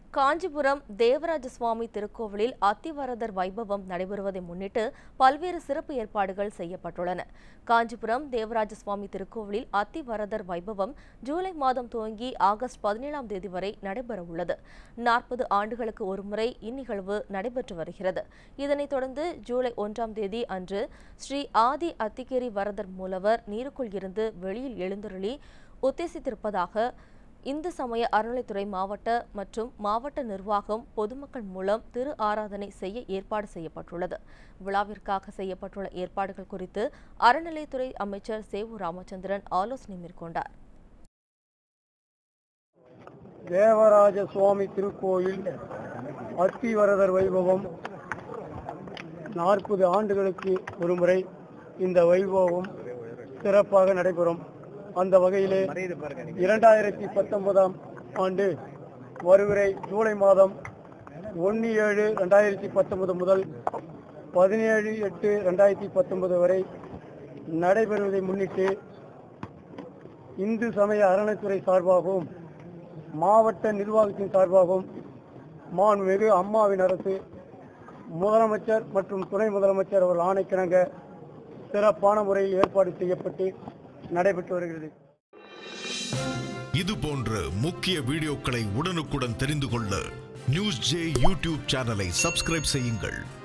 காஞ்சிபுரம் தேவராஜ சுவாமி திருக்கோவிலில் அத்திவரதர் வைபவம் நடைபெறுவதை முன்னிட்டு பல்வேறு சிறப்பு ஏற்பாடுகள் செய்யப்பட்டுள்ளன காஞ்சிபுரம் தேவராஜ சுவாமி திருக்கோவிலில் அத்திவரதர் வைபவம் ஜூலை மாதம் துவங்கி ஆகஸ்ட் பதினேழாம் தேதி வரை நடைபெறவுள்ளது நாற்பது ஆண்டுகளுக்கு ஒருமுறை இந்நிகழ்வு நடைபெற்று வருகிறது இதனைத் தொடர்ந்து ஜூலை ஒன்றாம் தேதி அன்று ஸ்ரீ ஆதி அத்திகிரி வரதர் மூலவர் நீருக்குள் இருந்து வெளியில் எழுந்தருளி உத்தேசித்திருப்பதாக இந்து சமய அறநிலைத்துறை மாவட்ட மற்றும் மாவட்ட நிர்வாகம் பொதுமக்கள் மூலம் திரு ஆராதனை செய்ய ஏற்பாடு செய்யப்பட்டுள்ளது விழாவிற்காக செய்யப்பட்டுள்ள ஏற்பாடுகள் குறித்து அறநிலைத்துறை அமைச்சர் சேவூர் ராமச்சந்திரன் ஆலோசனை மேற்கொண்டார் தேவராஜ சுவாமி திருக்கோயில் அத்திவரதர் வைபவம் நாற்பது ஆண்டுகளுக்கு ஒருமுறை இந்த வைபவம் சிறப்பாக நடைபெறும் அந்த வகையிலே இரண்டாயிரத்தி பத்தொன்பதாம் ஆண்டு வருகிற ஜூலை மாதம் ஒன்று ஏழு ரெண்டாயிரத்தி பத்தொன்பது முதல் பதினேழு எட்டு ரெண்டாயிரத்தி பத்தொன்பது வரை நடைபெறுவதை முன்னிட்டு இந்து சமய அறநிலைத்துறை சார்பாகவும் மாவட்ட நிர்வாகத்தின் சார்பாகவும் மாண்புமிகு அம்மாவின் அரசு முதலமைச்சர் மற்றும் துணை முதலமைச்சர் அவர்கள் ஆணைக்கிணங்க சிறப்பான முறையில் ஏற்பாடு செய்யப்பட்டு நடைபெற்று வருகிறது இது போன்ற முக்கிய வீடியோக்களை உடனுக்குடன் தெரிந்து கொள்ள நியூஸ் ஜே யூடியூப் சேனலை சப்ஸ்கிரைப் செய்யுங்கள்